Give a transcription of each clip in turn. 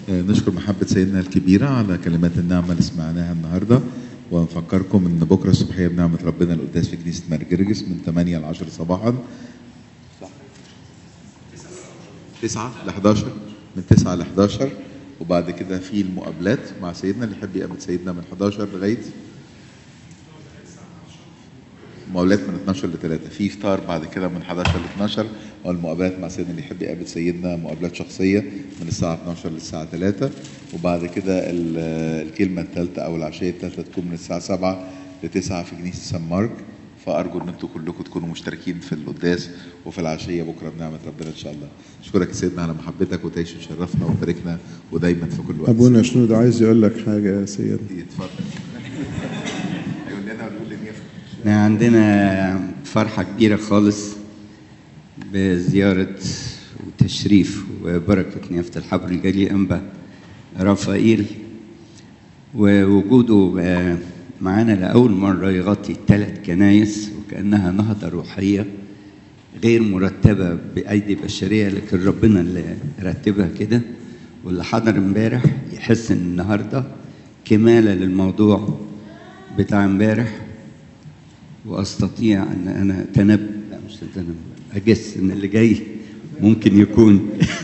نشكر محبة سيدنا الكبيرة على كلمات النعمة اللي سمعناها النهاردة ونفكركم ان بكرة الصبحية بنعمة ربنا القداس في كنيسة مرجرجس من 8 ل 10 صباحا 9 ل 11 من 9 ل 11 وبعد كده في المقابلات مع سيدنا اللي يحب يقابل سيدنا من 11 لغاية مقابلات من 12 ل 3 في فطار بعد كده من 11 ل 12 والمقابلات مع سيدنا اللي يحب يقابل سيدنا مقابلات شخصيه من الساعه 12 للساعه 3 وبعد كده ال- الكلمه الثالثه او العشيه الثالثه تكون من الساعه 7 ل 9 في كنيسه سان مارك فارجو ان انتم كلكم تكونوا مشتركين في القداس وفي العشيه بكره بنعمه ربنا ان شاء الله. اشكرك يا سيدنا على محبتك وتعيش تشرفنا وتباركنا ودايما في كل وقت. ابونا شنود عايز يقول لك حاجه يا سيدنا اتفضل. هيقول لنا ولا يقول لي احنا عندنا فرحة كبيرة خالص بزيارة وتشريف وبركة نيافة الحبر الجليل أنبا رافائيل ووجوده آه، معانا لأول مرة يغطي ثلاث كنايس وكأنها نهضة روحية غير مرتبة بأيدي بشرية لكن ربنا اللي رتبها كده واللي حضر امبارح يحس ان النهارده كمالة للموضوع بتاع امبارح واستطيع ان انا اتنبأ لا مش اتنبأ اجس ان اللي جاي ممكن يكون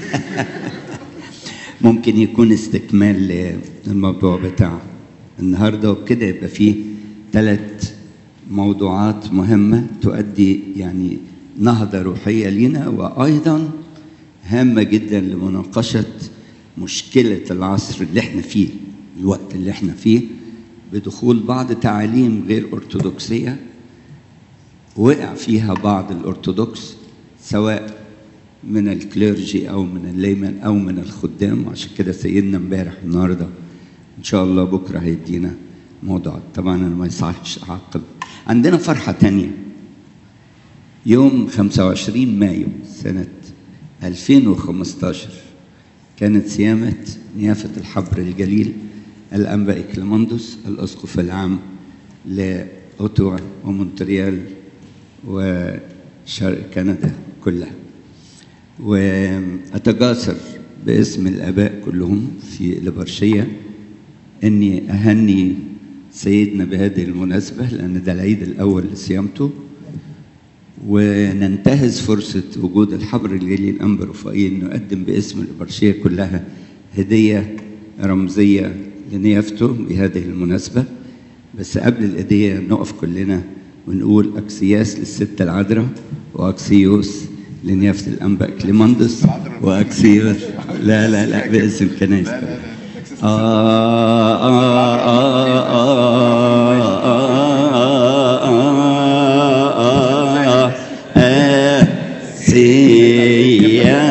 ممكن يكون استكمال للموضوع بتاع النهارده وبكده يبقى فيه ثلاث موضوعات مهمه تؤدي يعني نهضه روحيه لينا وايضا هامه جدا لمناقشه مشكله العصر اللي احنا فيه الوقت اللي احنا فيه بدخول بعض تعاليم غير ارثوذكسيه وقع فيها بعض الارثوذكس سواء من الكليرجي او من الليمن او من الخدام وعشان كده سيدنا امبارح النهارده ان شاء الله بكره هيدينا موضوع طبعا انا ما يصحش اعقب عندنا فرحه تانية يوم 25 مايو سنه 2015 كانت صيامه نيافه الحبر الجليل الانبا اكليموندوس الاسقف العام لاوتوا ومونتريال وشرق كندا كلها وأتجاسر باسم الآباء كلهم في الإبرشية إني أهني سيدنا بهذه المناسبة لأن ده العيد الأول لصيامته وننتهز فرصة وجود الحبر الجليل الأنبا رفائيل نقدم باسم الإبرشية كلها هدية رمزية لنيافته بهذه المناسبة بس قبل الهدية نقف كلنا ونقول أكسياس للست العذراء وأكسيوس لنيافة الأنبا كليماندس وأكسيوس لا لا لا باسم كنايس آه آه آه آه آه آه سيا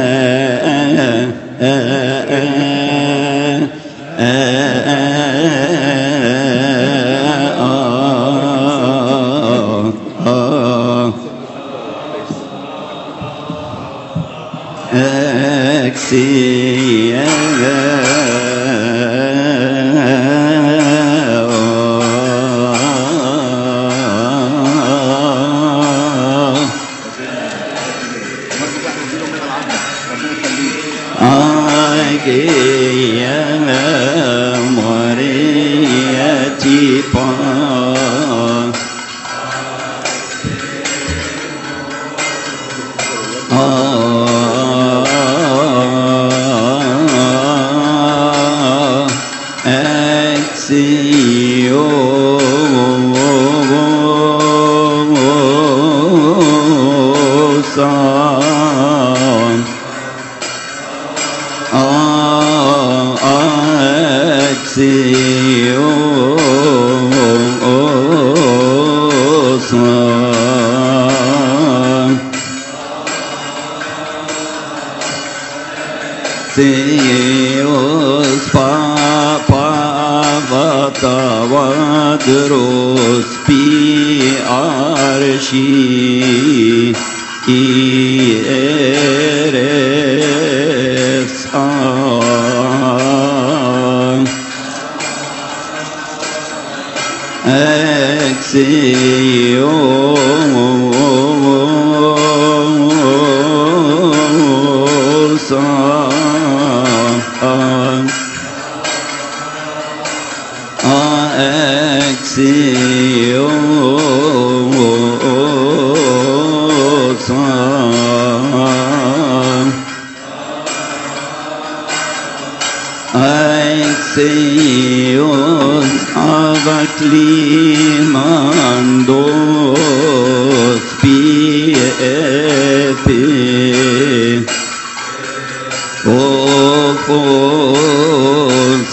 Θεός παπαβάτα βάδρος πι αρσί ιερεύς αν εξιόσα Exeos avaclimandos piepe Ofos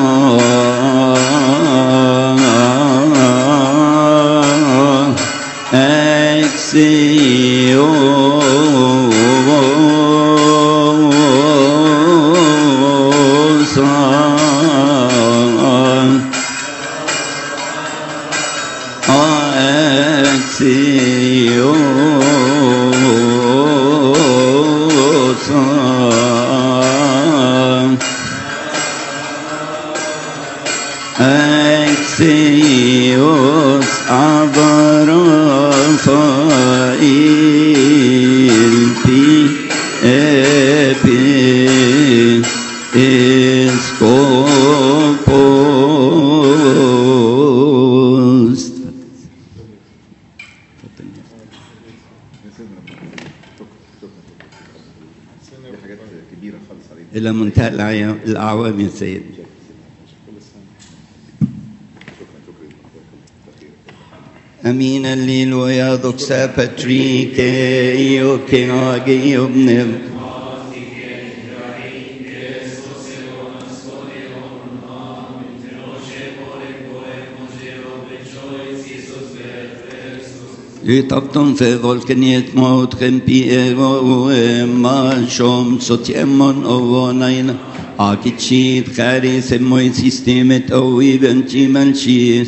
Exeos Axios Avarafail Pi Epi Iskopos دي حاجات كبيره خالص علينا إلى منتهى الأعيا- الأعوام يا سيد أمين الليل ويا دوكسا باتريك يوكي آجي يبنب Lytafton för volkeniet mot Kempier och Malshom Sotiemon och Naina Akitchit Charis Emoy systemet och Iventi Malchis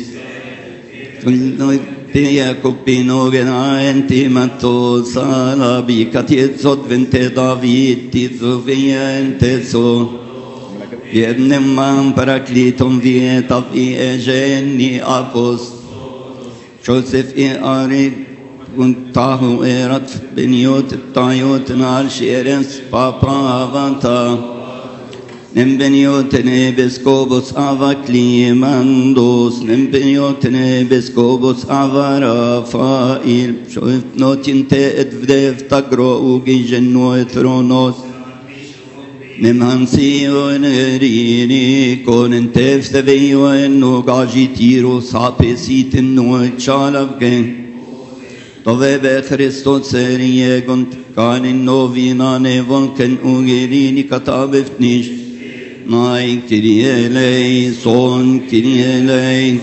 Jakob Binogen Aenti Mato Salabi Katiet Sot Vente David Tizovia Ente So Jednym mam paraklitom wieta w Eżeni Apost Joseph i Ari tahu erat beniot tayot nal sheres papa avanta Nem beniot nebes kobos avakli mandos Nem beniot nebes kobos avara fail Shoif notin te et vdev tagro ugi genno et ronos Nem hansi o erini kon en tefste vi o en no gaji tiro sape sitin no chalav gen Dove be Christos serie gont kanin novina ne volken ugerini katabefnish Nay kirie lei son kirie lei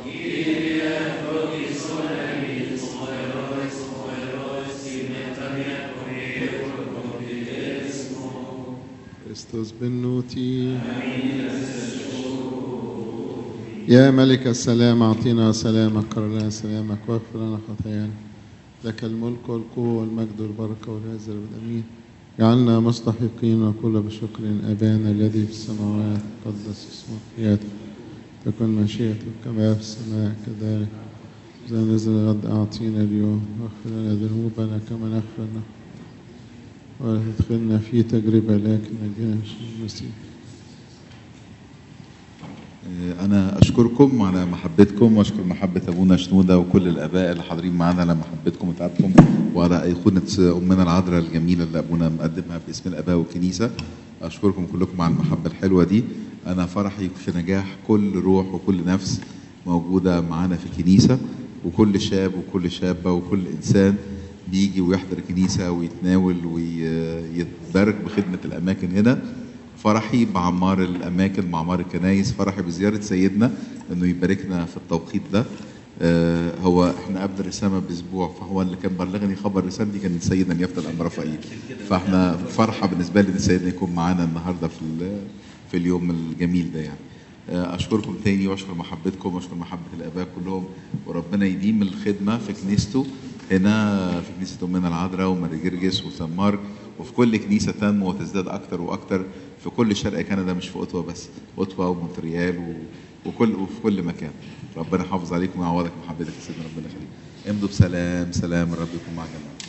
Christus بنوتي يا ملك السلام أعطينا سلامك قرر لنا سلامك واغفر لنا خطايانا لك الملك والقوة والمجد والبركة والعزة والأمين جعلنا مستحقين وكل بشكر أبانا الذي في السماوات قدس اسمك ياتي تكن مشيئتك كما في السماء كذلك إذا نزل الغد أعطينا اليوم واغفر لنا ذنوبنا كما نغفر نحن ولا تدخلنا في تجربة لكن نجينا من شر المسيح أنا أشكركم على محبتكم وأشكر محبة أبونا شنودة وكل الآباء اللي حاضرين معانا على محبتكم وتعبكم وعلى أيقونة أمنا العذراء الجميلة اللي أبونا مقدمها باسم الآباء والكنيسة أشكركم كلكم على المحبة الحلوة دي أنا فرحي في نجاح كل روح وكل نفس موجودة معانا في الكنيسة وكل شاب وكل شابة وكل إنسان بيجي ويحضر الكنيسة ويتناول ويتبارك بخدمة الأماكن هنا فرحي بعمار الاماكن بعمار الكنايس فرحي بزياره سيدنا انه يباركنا في التوقيت ده آه هو احنا قبل الرسامه باسبوع فهو اللي كان بلغني خبر رسالتي كان سيدنا اليافت الانبا رفائيل فاحنا فرحه بالنسبه لي ان سيدنا يكون معانا النهارده في ال- في اليوم الجميل ده يعني آه، اشكركم تاني واشكر محبتكم واشكر محبه الاباء كلهم وربنا يديم الخدمه في كنيسته هنا في كنيسه امنا العذراء وماري جرجس وسان مارك وفي كل كنيسه تنمو وتزداد اكتر واكتر في كل شرق كندا مش في اوتوا بس اوتوا ومونتريال و... وكل وفي كل مكان ربنا يحافظ عليكم ويعوضك محبتك يا سيدنا ربنا يخليك امضوا بسلام سلام الرب يكون مع جميعا